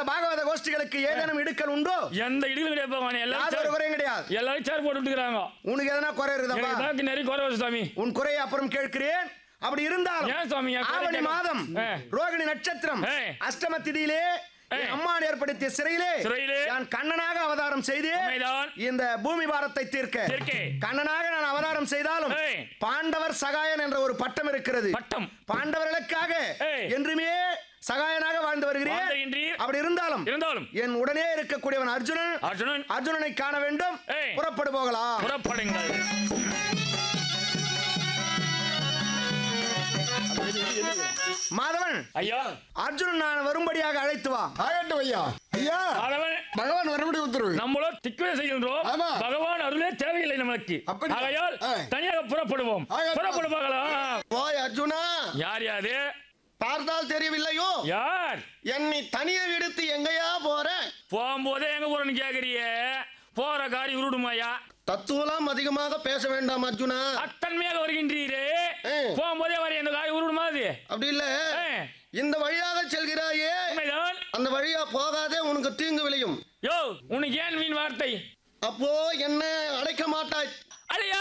பாகவத கோஷ்டிகளுக்கு ஏதேனும் இடுக்கல் உண்டோ எந்த இடிகளும் கிடையாது பகவான் யாரும் எல்லாரும் ஒரு சேர்- குறையும் கிடையாது எல்லாரும் சேர் போட்டு விட்டுக்கிறாங்க உனக்கு எதனா குறை இருக்குதாப்பா எனக்கு தான் நிறைய குறை வருது சாமி உன் குறையை அப்புறம் கேட்கிறேன் அப்படி இருந்தாலும் ஏன் சுவாமி, என் குறை ஆவணி கேட்க- மாதம் ஆ. ரோகிணி நட்சத்திரம் ஆ. அஷ்டம திதியிலே ஆ. என் அம்மான் ஏற்படுத்திய சிறையிலே சிறையிலே நான் கண்ணனாக அவதாரம் செய்து உண்மைதான். இந்த பூமி பாரத்தை தீர்க்க தீர்க்க. கண்ணனாக நான் அவதாரம் செய்தாலும் ஆ. பாண்டவர் சகாயன் என்ற ஒரு பட்டம் இருக்கிறது பட்டம் பாண்டவர்களுக்காக ஆ. என்றுமே சகாயனாக வாழ்ந்து வருகிறேன் வாழ்ந்திருக்கின்றீர். அப்படி இருந்தாலும் இருந்தாலும் என் உடனே இருக்கக்கூடியவன் அர்ஜுனன் அர்ஜுனன் அர்ஜுனனை காண வேண்டும் ஆ. புறப்படு போகலாம் புறப்படுங்கள் மாதவன் ஐயா அர்ஜுனன் நான் வரும்படியாக அழைத்து வா ஆகட்டும் ஐயா ஐயா அவன் பகவான் மறுபடி உத்தரவு நம்மளோ திக்குவே செய்கின்றோம் ஆமா. பகவான் அருளே தேவையில்லை நமக்கு அப்படியா? ஆகையால் ஆ. தனியாக புறப்படுவோம் ஆகட்டும். புறப்படு பார்க்கலாம் போய் அர்ஜுனா யார் யாரு பார்த்தால் தெரியவில்லையோ யார் என்னை தனியே விடுத்து எங்கயா போற போகும்போதே எங்க போறேன்னு கேக்குறிய போற காரி உருடுமாயா தத்துவலாம் அதிகமாக பேச வேண்டாம் அர்ஜுனா அத்தன்மையாக வருகின்றீரே ஆ. போகும்போதே வர இந்த காரி உருடுமா அது அப்படி இல்ல ஆ. இந்த வழியாக செல்கிறாயே உண்மைதான் அந்த வழியா போகாதே உனக்கு தீங்கு விளையும் யோ உனக்கு ஏன் மீன் வார்த்தை அப்போ என்ன அடைக்க மாட்டாய் அழியா